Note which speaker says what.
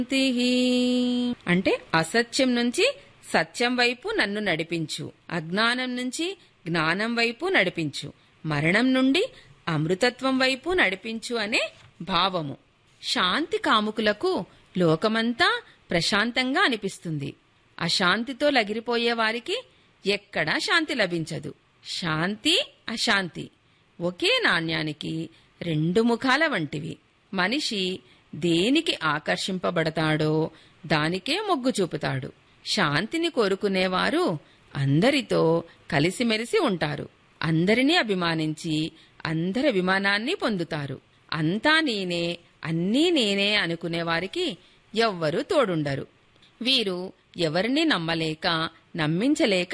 Speaker 1: అంటే అసత్యం నుంచి సత్యం వైపు నన్ను నడిపించు అజ్ఞానం నుంచి జ్ఞానం వైపు నడిపించు మరణం నుండి అమృతత్వం వైపు నడిపించు అనే భావము శాంతి కాముకులకు లోకమంతా ప్రశాంతంగా అనిపిస్తుంది అశాంతితో లగిరిపోయే వారికి ఎక్కడా శాంతి లభించదు శాంతి అశాంతి ఒకే నాణ్యానికి రెండు ముఖాల వంటివి మనిషి దేనికి ఆకర్షింపబడతాడో దానికే మొగ్గు చూపుతాడు శాంతిని కోరుకునేవారు అందరితో కలిసిమెలిసి ఉంటారు అందరినీ అభిమానించి అందరి అభిమానాన్ని పొందుతారు అంతా నేనే అన్నీ నేనే అనుకునే వారికి ఎవ్వరూ తోడుండరు వీరు ఎవరిని నమ్మలేక నమ్మించలేక